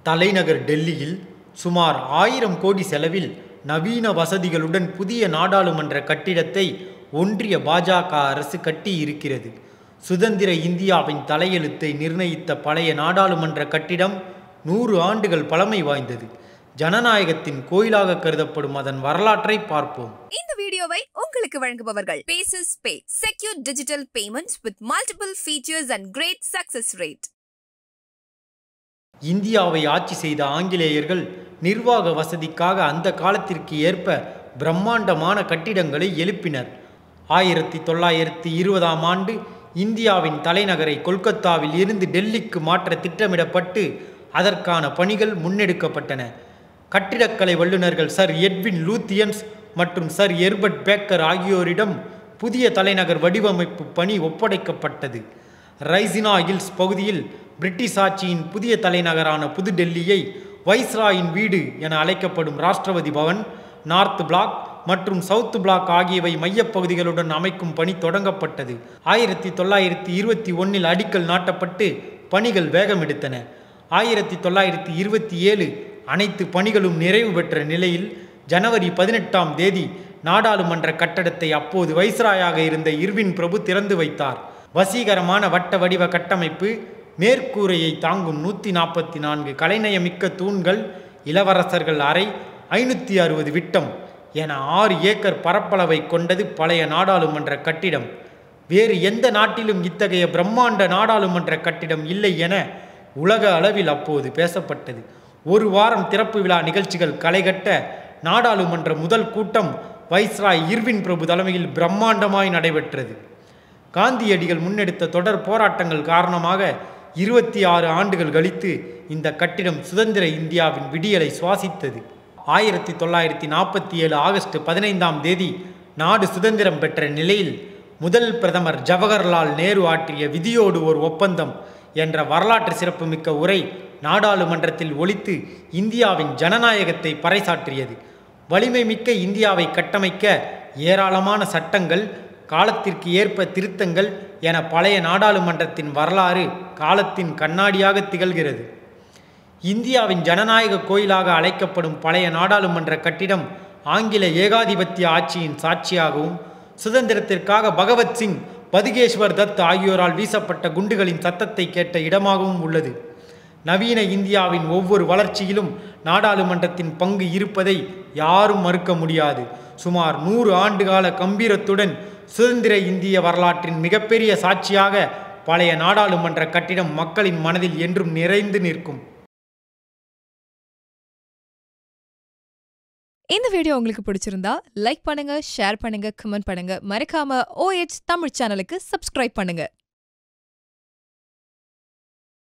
தலைநகர் டெல்லியில் சுமார் ஆயிரம் கோடி செலவில் நவீன வசதிகளுடன் புதிய நாடாளுமன்ற கட்டிடத்தை ஒன்றிய பாஜக அரசு கட்டியிருக்கிறது சுதந்திர இந்தியாவின் தலையெழுத்தை நிர்ணயித்த பழைய நாடாளுமன்ற கட்டிடம் நூறு ஆண்டுகள் பழமை வாய்ந்தது ஜனநாயகத்தின் கோயிலாக கருதப்படும் அதன் வரலாற்றை பார்ப்போம் இந்த வீடியோவை உங்களுக்கு வழங்குபவர்கள் பேசஸ் pay secure digital payments with multiple features and great success rate இந்தியாவை ஆட்சி செய்த ஆங்கிலேயர்கள் நிர்வாக வசதிக்காக அந்த காலத்திற்கு ஏற்ப பிரம்மாண்டமான கட்டிடங்களை எழுப்பினர் ஆயிரத்தி தொள்ளாயிரத்தி இருபதாம் ஆண்டு இந்தியாவின் தலைநகரை கொல்கத்தாவில் இருந்து டெல்லிக்கு மாற்ற திட்டமிடப்பட்டு அதற்கான பணிகள் முன்னெடுக்கப்பட்டன கட்டிடக்கலை வல்லுநர்கள் சர் எட்வின் லூத்தியன்ஸ் மற்றும் சர் எர்பர்ட் பேக்கர் ஆகியோரிடம் புதிய தலைநகர் வடிவமைப்பு பணி ஒப்படைக்கப்பட்டது ரைசினா ஹில்ஸ் பகுதியில் பிரிட்டிஷ் ஆட்சியின் புதிய தலைநகரான புதுடெல்லியை வைஸ்ராயின் வீடு என அழைக்கப்படும் ராஷ்டிரபதி பவன் நார்த் பிளாக் மற்றும் சவுத் பிளாக் ஆகியவை மையப்பகுதிகளுடன் அமைக்கும் பணி தொடங்கப்பட்டது ஆயிரத்தி தொள்ளாயிரத்தி இருபத்தி ஒன்னில் அடிக்கல் நாட்டப்பட்டு பணிகள் வேகமெடுத்தன ஆயிரத்தி தொள்ளாயிரத்தி இருபத்தி ஏழு அனைத்து பணிகளும் நிறைவு பெற்ற நிலையில் ஜனவரி பதினெட்டாம் தேதி நாடாளுமன்ற கட்டடத்தை அப்போது வைஸ்ராயாக இருந்த இர்வின் பிரபு திறந்து வைத்தார் வசீகரமான வட்ட வடிவ கட்டமைப்பு மேற்கூரையை தாங்கும் நூற்றி நாற்பத்தி நான்கு கலைநயமிக்க தூண்கள் இளவரசர்கள் அறை ஐநூற்றி அறுபது விட்டம் என ஆறு ஏக்கர் பரப்பளவை கொண்டது பழைய நாடாளுமன்ற கட்டிடம் வேறு எந்த நாட்டிலும் இத்தகைய பிரம்மாண்ட நாடாளுமன்ற கட்டிடம் இல்லை என உலக அளவில் அப்போது பேசப்பட்டது ஒரு வாரம் திறப்பு விழா நிகழ்ச்சிகள் களைகட்ட நாடாளுமன்ற முதல் கூட்டம் வைஸ்ராய் இர்வின் பிரபு தலைமையில் பிரம்மாண்டமாய் நடைபெற்றது காந்தியடிகள் முன்னெடுத்த தொடர் போராட்டங்கள் காரணமாக இருபத்தி ஆறு ஆண்டுகள் கழித்து இந்த கட்டிடம் சுதந்திர இந்தியாவின் விடியலை சுவாசித்தது ஆயிரத்தி தொள்ளாயிரத்தி நாற்பத்தி ஏழு ஆகஸ்ட் பதினைந்தாம் தேதி நாடு சுதந்திரம் பெற்ற நிலையில் முதல் பிரதமர் ஜவஹர்லால் நேரு ஆற்றிய விதியோடு ஒரு ஒப்பந்தம் என்ற வரலாற்று சிறப்புமிக்க உரை நாடாளுமன்றத்தில் ஒலித்து இந்தியாவின் ஜனநாயகத்தை பறைசாற்றியது வலிமை மிக்க இந்தியாவை கட்டமைக்க ஏராளமான சட்டங்கள் காலத்திற்கு ஏற்ப திருத்தங்கள் என பழைய நாடாளுமன்றத்தின் வரலாறு காலத்தின் கண்ணாடியாக திகழ்கிறது இந்தியாவின் ஜனநாயக கோயிலாக அழைக்கப்படும் பழைய நாடாளுமன்ற கட்டிடம் ஆங்கில ஏகாதிபத்திய ஆட்சியின் சாட்சியாகவும் சுதந்திரத்திற்காக பகவத்சிங் பதுகேஸ்வர் தத் ஆகியோரால் வீசப்பட்ட குண்டுகளின் சத்தத்தை கேட்ட இடமாகவும் உள்ளது நவீன இந்தியாவின் ஒவ்வொரு வளர்ச்சியிலும் நாடாளுமன்றத்தின் பங்கு இருப்பதை யாரும் மறுக்க முடியாது சுமார் நூறு ஆண்டுகால கம்பீரத்துடன் சுதந்திர இந்திய வரலாற்றின் மிகப்பெரிய சாட்சியாக பழைய நாடாளுமன்ற கட்டிடம் மக்களின் மனதில் என்றும் நிறைந்து நிற்கும் இந்த வீடியோ உங்களுக்கு பிடிச்சிருந்தா லைக் பண்ணுங்க ஷேர் பண்ணுங்க கமெண்ட் பண்ணுங்க மறக்காம ஓஎச் தமிழ் சேனலுக்கு சப்ஸ்கிரைப் பண்ணுங்க